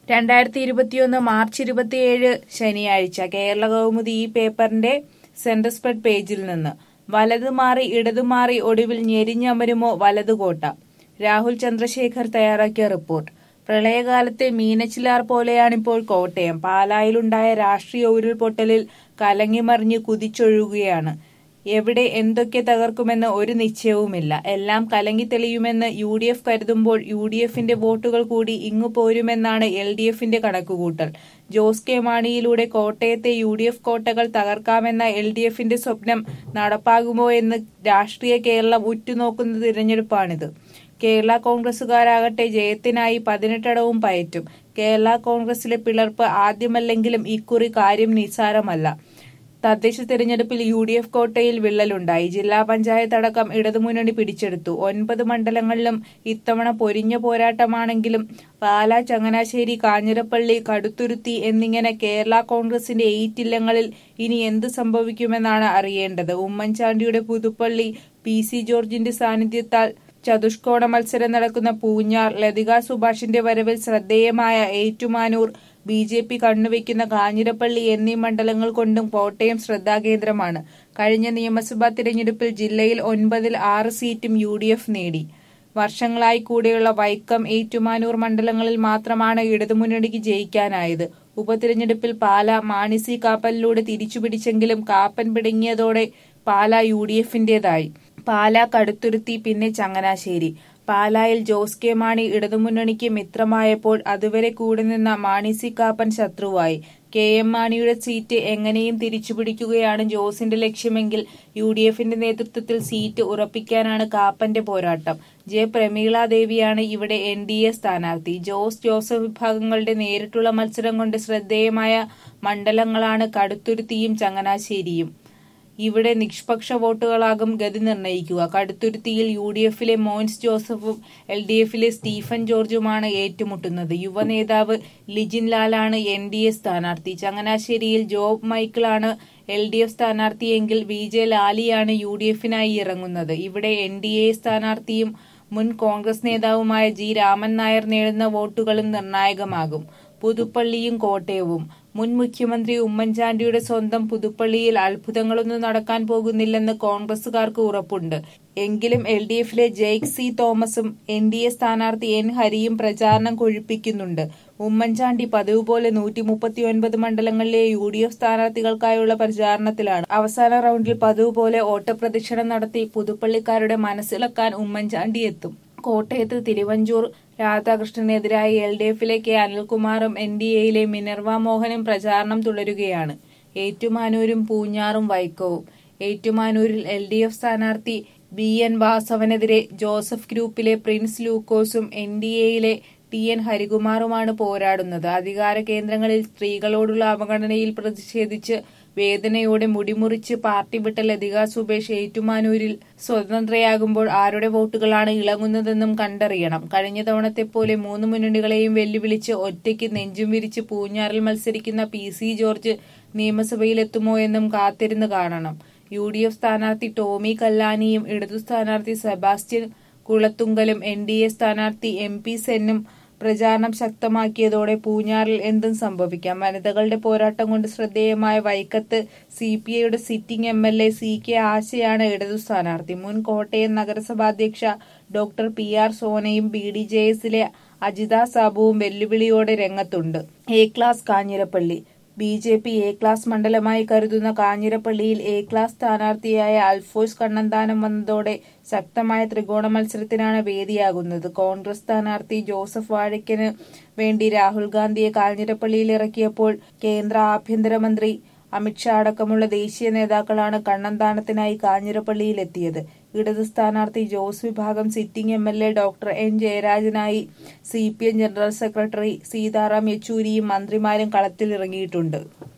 രണ്ടായിരത്തി ഇരുപത്തിയൊന്ന് മാർച്ച് ഇരുപത്തിയേഴ് ശനിയാഴ്ച കേരള കൗമുദി ഈ പേപ്പറിന്റെ സെന്റർ സ്പ്രെഡ് പേജിൽ നിന്ന് വലത് മാറി ഇടതു മാറി ഒടുവിൽ ഞെരിഞ്ഞമരുമോ വലതുകോട്ട രാഹുൽ ചന്ദ്രശേഖർ തയ്യാറാക്കിയ റിപ്പോർട്ട് പ്രളയകാലത്തെ മീനച്ചിലാർ പോലെയാണിപ്പോൾ കോട്ടയം പാലായിലുണ്ടായ രാഷ്ട്രീയ ഉരുൾപൊട്ടലിൽ കലങ്ങിമറിഞ്ഞ് കുതിച്ചൊഴുകുകയാണ് എവിടെ എന്തൊക്കെ തകർക്കുമെന്ന് ഒരു നിശ്ചയവുമില്ല എല്ലാം കലങ്ങി തെളിയുമെന്ന് യു ഡി എഫ് കരുതുമ്പോൾ യു ഡി എഫിന്റെ വോട്ടുകൾ കൂടി ഇങ്ങു പോരുമെന്നാണ് എൽ ഡി എഫിന്റെ കണക്കുകൂട്ടൽ ജോസ് കെ മാണിയിലൂടെ കോട്ടയത്തെ യു ഡി എഫ് കോട്ടകൾ തകർക്കാമെന്ന എൽ ഡി എഫിന്റെ സ്വപ്നം നടപ്പാകുമോ എന്ന് രാഷ്ട്രീയ കേരളം ഉറ്റുനോക്കുന്ന തിരഞ്ഞെടുപ്പാണിത് കേരള കോൺഗ്രസുകാരാകട്ടെ ജയത്തിനായി പതിനെട്ടടവും പയറ്റും കേരള കോൺഗ്രസിലെ പിളർപ്പ് ആദ്യമല്ലെങ്കിലും ഇക്കുറി കാര്യം നിസ്സാരമല്ല തദ്ദേശ തെരഞ്ഞെടുപ്പിൽ യു ഡി എഫ് കോട്ടയിൽ വിള്ളലുണ്ടായി ജില്ലാ പഞ്ചായത്ത് അടക്കം ഇടതുമുന്നണി പിടിച്ചെടുത്തു ഒൻപത് മണ്ഡലങ്ങളിലും ഇത്തവണ പൊരിഞ്ഞ പോരാട്ടമാണെങ്കിലും പാല ചങ്ങനാശ്ശേരി കാഞ്ഞിരപ്പള്ളി കടുത്തുരുത്തി എന്നിങ്ങനെ കേരള കോൺഗ്രസിന്റെ എയ്റ്റില്ലങ്ങളിൽ ഇനി എന്ത് സംഭവിക്കുമെന്നാണ് അറിയേണ്ടത് ഉമ്മൻചാണ്ടിയുടെ പുതുപ്പള്ളി പി സി ജോർജിന്റെ സാന്നിധ്യത്താൽ ചതുഷ്കോണ മത്സരം നടക്കുന്ന പൂഞ്ഞാർ ലതിക സുഭാഷിന്റെ വരവിൽ ശ്രദ്ധേയമായ ഏറ്റുമാനൂർ ബി ജെ പി കണ്ണുവെക്കുന്ന കാഞ്ഞിരപ്പള്ളി എന്നീ മണ്ഡലങ്ങൾ കൊണ്ടും കോട്ടയം ശ്രദ്ധാകേന്ദ്രമാണ് കഴിഞ്ഞ നിയമസഭാ തിരഞ്ഞെടുപ്പിൽ ജില്ലയിൽ ഒൻപതിൽ ആറ് സീറ്റും യു ഡി എഫ് നേടി വർഷങ്ങളായി കൂടെയുള്ള വൈക്കം ഏറ്റുമാനൂർ മണ്ഡലങ്ങളിൽ മാത്രമാണ് ഇടതുമുന്നണിക്ക് ജയിക്കാനായത് ഉപതിരഞ്ഞെടുപ്പിൽ പാല മാണിസി കാപ്പലിലൂടെ തിരിച്ചുപിടിച്ചെങ്കിലും കാപ്പൻ പിടുങ്ങിയതോടെ പാല യു ഡി എഫിന്റേതായി പാല കടുത്തുരുത്തി പിന്നെ ചങ്ങനാശ്ശേരി പാലായിൽ ജോസ് കെ മാണി ഇടതുമുന്നണിക്ക് മിത്രമായപ്പോൾ അതുവരെ കൂടെ നിന്ന മാണി സി കാപ്പൻ ശത്രുവായി കെ എം മാണിയുടെ സീറ്റ് എങ്ങനെയും തിരിച്ചുപിടിക്കുകയാണ് ജോസിന്റെ ലക്ഷ്യമെങ്കിൽ യു ഡി എഫിന്റെ നേതൃത്വത്തിൽ സീറ്റ് ഉറപ്പിക്കാനാണ് കാപ്പന്റെ പോരാട്ടം ജെ പ്രമീള ദേവിയാണ് ഇവിടെ എൻ ഡി എ സ്ഥാനാർത്ഥി ജോസ് ജോസഫ് വിഭാഗങ്ങളുടെ നേരിട്ടുള്ള മത്സരം കൊണ്ട് ശ്രദ്ധേയമായ മണ്ഡലങ്ങളാണ് കടുത്തുരുത്തിയും ചങ്ങനാശ്ശേരിയും ഇവിടെ നിഷ്പക്ഷ വോട്ടുകളാകും ഗതി നിർണയിക്കുക കടുത്തുരുത്തിയിൽ യു ഡി എഫിലെ മോൻസ് ജോസഫും എൽ ഡി എഫിലെ സ്റ്റീഫൻ ജോർജുമാണ് ഏറ്റുമുട്ടുന്നത് യുവ നേതാവ് ലിജിൻ ലാലാണ് എൻ ഡി എ സ്ഥാനാർത്ഥി ചങ്ങനാശ്ശേരിയിൽ ജോബ് മൈക്കിളാണ് എൽ ഡി എഫ് സ്ഥാനാർത്ഥിയെങ്കിൽ വി ജെ ലാലിയാണ് യു ഡി എഫിനായി ഇറങ്ങുന്നത് ഇവിടെ എൻ ഡി എ സ്ഥാനാർത്ഥിയും മുൻ കോൺഗ്രസ് നേതാവുമായ ജി രാമൻ നായർ നേടുന്ന വോട്ടുകളും നിർണായകമാകും പുതുപ്പള്ളിയും കോട്ടയവും മുൻ മുഖ്യമന്ത്രി ഉമ്മൻചാണ്ടിയുടെ സ്വന്തം പുതുപ്പള്ളിയിൽ അത്ഭുതങ്ങളൊന്നും നടക്കാൻ പോകുന്നില്ലെന്ന് കോൺഗ്രസുകാർക്ക് ഉറപ്പുണ്ട് എങ്കിലും എൽ ഡി എഫിലെ ജെയ്ക് സി തോമസും എൻ ഡി എ സ്ഥാനാർത്ഥി എൻ ഹരിയും പ്രചാരണം കൊഴുപ്പിക്കുന്നുണ്ട് ഉമ്മൻചാണ്ടി പതിവ് പോലെ നൂറ്റി മുപ്പത്തിയൊൻപത് മണ്ഡലങ്ങളിലെ യു ഡി എഫ് സ്ഥാനാർത്ഥികൾക്കായുള്ള പ്രചാരണത്തിലാണ് അവസാന റൗണ്ടിൽ പതിവ് പോലെ ഓട്ടപ്രദക്ഷിണം നടത്തി പുതുപ്പള്ളിക്കാരുടെ മനസ്സിളക്കാൻ ഉമ്മൻചാണ്ടി എത്തും കോട്ടയത്ത് തിരുവഞ്ചൂർ രാധാകൃഷ്ണനെതിരായി എൽ ഡി എഫിലെ കെ അനിൽകുമാറും എൻ ഡി എയിലെ മിനർവ മോഹനും പ്രചാരണം തുടരുകയാണ് ഏറ്റുമാനൂരും പൂഞ്ഞാറും വൈക്കവും ഏറ്റുമാനൂരിൽ എൽ ഡി എഫ് സ്ഥാനാർത്ഥി ബി എൻ വാസവനെതിരെ ജോസഫ് ഗ്രൂപ്പിലെ പ്രിൻസ് ലൂക്കോസും എൻ ഡി എയിലെ ടി എൻ ഹരികുമാറുമാണ് പോരാടുന്നത് അധികാര കേന്ദ്രങ്ങളിൽ സ്ത്രീകളോടുള്ള അവഗണനയിൽ പ്രതിഷേധിച്ച് വേദനയോടെ മുടിമുറിച്ച് പാർട്ടി വിട്ട ലതിക സുബേഷ് ഏറ്റുമാനൂരിൽ സ്വതന്ത്രയാകുമ്പോൾ ആരുടെ വോട്ടുകളാണ് ഇളങ്ങുന്നതെന്നും കണ്ടറിയണം കഴിഞ്ഞ തവണത്തെ പോലെ മൂന്ന് മുന്നണികളെയും വെല്ലുവിളിച്ച് ഒറ്റയ്ക്ക് നെഞ്ചും വിരിച്ച് പൂഞ്ഞാറിൽ മത്സരിക്കുന്ന പി സി ജോർജ് നിയമസഭയിലെത്തുമോ എന്നും കാത്തിരുന്ന് കാണണം യു ഡി എഫ് സ്ഥാനാർത്ഥി ടോമി കല്ലാനിയും ഇടതു സ്ഥാനാർത്ഥി സെബാസ്റ്റ്യൻ കുളത്തുങ്കലും എൻ ഡി എ സ്ഥാനാർത്ഥി എം പി സെന്നും പ്രചാരണം ശക്തമാക്കിയതോടെ പൂഞ്ഞാറിൽ എന്തും സംഭവിക്കാം വനിതകളുടെ പോരാട്ടം കൊണ്ട് ശ്രദ്ധേയമായ വൈക്കത്ത് സി പി ഐയുടെ sitting M L A C K ആശയാണ് ഇടതു സ്ഥാനാർത്ഥി മുൻ കോട്ടയം നഗരസഭാധ്യക്ഷ ഡോക്ടർ പി ആർ സോനയും ബി ഡി ജെ എസിലെ അജിത സാബുവും വെല്ലുവിളിയോടെ രംഗത്തുണ്ട് A class Kanjirappally B J P A class മണ്ഡലമായി കരുതുന്ന കാഞ്ഞിരപ്പള്ളിയിൽ എ ക്ലാസ് സ്ഥാനാർത്ഥിയായ അൽഫോഴ്സ് കണ്ണന്താനം വന്നതോടെ ശക്തമായ ത്രികോണ മത്സരത്തിനാണ് വേദിയാകുന്നത് കോൺഗ്രസ് സ്ഥാനാർത്ഥി ജോസഫ് വാഴയ്ക്കന് വേണ്ടി രാഹുൽ ഗാന്ധിയെ കാഞ്ഞിരപ്പള്ളിയിൽ ഇറക്കിയപ്പോൾ കേന്ദ്ര ആഭ്യന്തരമന്ത്രി അമിത്ഷാ അടക്കമുള്ള ദേശീയ നേതാക്കളാണ് കണ്ണന്താനത്തിനായി കാഞ്ഞിരപ്പള്ളിയിലെത്തിയത് ഇടത് സ്ഥാനാർത്ഥി ജോസ് വിഭാഗം sitting M L A doctor N ജയരാജനായി C P M general secretary Sitaram യെച്ചൂരിയും മന്ത്രിമാരും കളത്തിലിറങ്ങിയിട്ടുണ്ട്